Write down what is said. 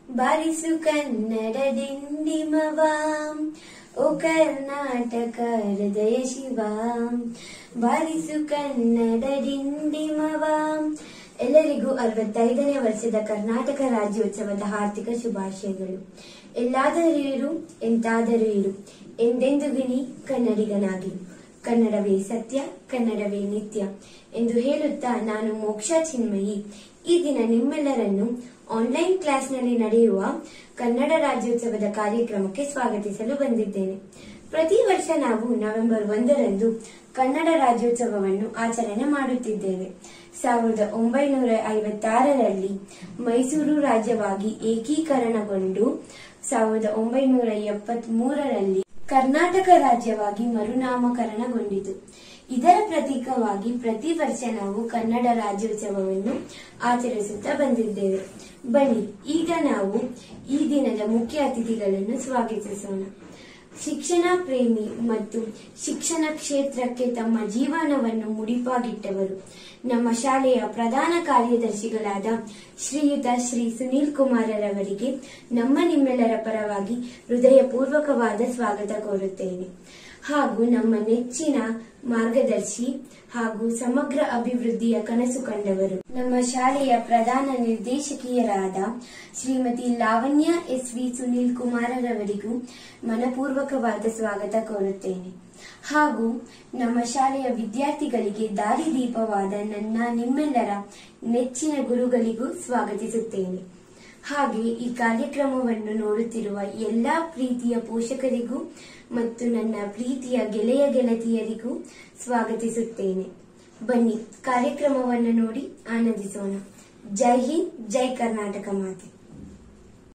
ಬಾರಿಸು ಕನ್ನಡದಿಂಡಿಮವ ಓ ಕರ್ನಾಟಕ ಹೃದಯ ಶಿವ ಬಾರಿಸು ಕನ್ನಡದಿಂಡಿಮವ ಎಲ್ಲರಿಗೂ ಅರವತ್ತೈದನೇ ವರ್ಷದ ಕರ್ನಾಟಕ ರಾಜ್ಯೋತ್ಸವದ ಹಾರ್ದಿಕ ಶುಭಾಶಯಗಳು ಎಲ್ಲಾದರೂ ಇರು ಎಂತಾದರೂ ಇರು ಎಂದೆಂದು ಗಿಣಿ ಕನ್ನಡಿಗನಾಗಿರು ಕನ್ನಡವೇ ಸತ್ಯ ಕನ್ನಡವೇ ನಿತ್ಯ ಎಂದು ಹೇಳುತ್ತಾ ನಾನು ಮೋಕ್ಷ ಚಿನ್ಮಯಿ ಈ ದಿನ ನಿಮ್ಮೆಲ್ಲರನ್ನು ಆನ್ಲೈನ್ ಕ್ಲಾಸ್ನಲ್ಲಿ ನಡೆಯುವ ಕನ್ನಡ ರಾಜ್ಯೋತ್ಸವದ ಕಾರ್ಯಕ್ರಮಕ್ಕೆ ಸ್ವಾಗತಿಸಲು ಬಂದಿದ್ದೇನೆ ಪ್ರತಿ ವರ್ಷ ನಾವು ನವೆಂಬರ್ ಒಂದರಂದು ಕನ್ನಡ ರಾಜ್ಯೋತ್ಸವವನ್ನು ಆಚರಣೆ ಮಾಡುತ್ತಿದ್ದೇವೆ ಸಾವಿರದ ಒಂಬೈನೂರ ಐವತ್ತಾರರಲ್ಲಿ ಮೈಸೂರು ರಾಜ್ಯವಾಗಿ ಏಕೀಕರಣಗೊಂಡು ಸಾವಿರದ ಒಂಬೈನೂರ ಎಪ್ಪತ್ತ್ ಮೂರರಲ್ಲಿ ಕರ್ನಾಟಕ ರಾಜ್ಯವಾಗಿ ಮರುನಾಮಕರಣಗೊಂಡಿತು ಇದರ ಪ್ರತೀಕವಾಗಿ ಪ್ರತಿ ವರ್ಷ ನಾವು ಕನ್ನಡ ರಾಜ್ಯೋತ್ಸವವನ್ನು ಆಚರಿಸುತ್ತಾ ಬಂದಿದ್ದೇವೆ ಬನ್ನಿ ಈಗ ನಾವು ಈ ದಿನದ ಮುಖ್ಯ ಅತಿಥಿಗಳನ್ನು ಸ್ವಾಗತಿಸೋಣ ಶಿಕ್ಷಣ ಪ್ರೇಮಿ ಮತ್ತು ಶಿಕ್ಷಣ ಕ್ಷೇತ್ರಕ್ಕೆ ತಮ್ಮ ಜೀವನವನ್ನು ಮುಡಿಪಾಗಿಟ್ಟವರು ನಮ್ಮ ಶಾಲೆಯ ಪ್ರಧಾನ ಕಾರ್ಯದರ್ಶಿಗಳಾದ ಶ್ರೀಯುತ ಶ್ರೀ ಸುನೀಲ್ ಕುಮಾರರವರಿಗೆ ನಮ್ಮ ನಿಮ್ಮೆಲ್ಲರ ಪರವಾಗಿ ಹೃದಯಪೂರ್ವಕವಾದ ಸ್ವಾಗತ ಕೋರುತ್ತೇನೆ ಹಾಗೂ ನಮ್ಮ ನೆಚ್ಚಿನ ಮಾರ್ಗದರ್ಶಿ ಹಾಗೂ ಸಮಗ್ರ ಅಭಿವೃದ್ಧಿಯ ಕನಸು ಕಂಡವರು ನಮ್ಮ ಶಾಲೆಯ ಪ್ರಧಾನ ನಿರ್ದೇಶಕಿಯರಾದ ಶ್ರೀಮತಿ ಲಾವಣ್ಯ ಎಸ್ ವಿ ಸುನೀಲ್ ಕುಮಾರರವರಿಗೂ ಮನಪೂರ್ವಕವಾದ ಸ್ವಾಗತ ಕೋರುತ್ತೇನೆ ಹಾಗೂ ನಮ್ಮ ಶಾಲೆಯ ವಿದ್ಯಾರ್ಥಿಗಳಿಗೆ ದಾರಿದೀಪವಾದ ನನ್ನ ನಿಮ್ಮೆಲ್ಲರ ನೆಚ್ಚಿನ ಗುರುಗಳಿಗೂ ಸ್ವಾಗತಿಸುತ್ತೇನೆ ಹಾಗೆ ಈ ಕಾರ್ಯಕ್ರಮವನ್ನು ನೋಡುತ್ತಿರುವ ಎಲ್ಲಾ ಪ್ರೀತಿಯ ಪೋಷಕರಿಗೂ ಮತ್ತು ನನ್ನ ಪ್ರೀತಿಯ ಗೆಳೆಯ ಗೆಳತಿಯರಿಗೂ ಸ್ವಾಗತಿಸುತ್ತೇನೆ ಬನ್ನಿ ಕಾರ್ಯಕ್ರಮವನ್ನು ನೋಡಿ ಆನಂದಿಸೋಣ ಜೈ ಹಿಂದ್ ಜೈ ಕರ್ನಾಟಕ ಮಾತೆ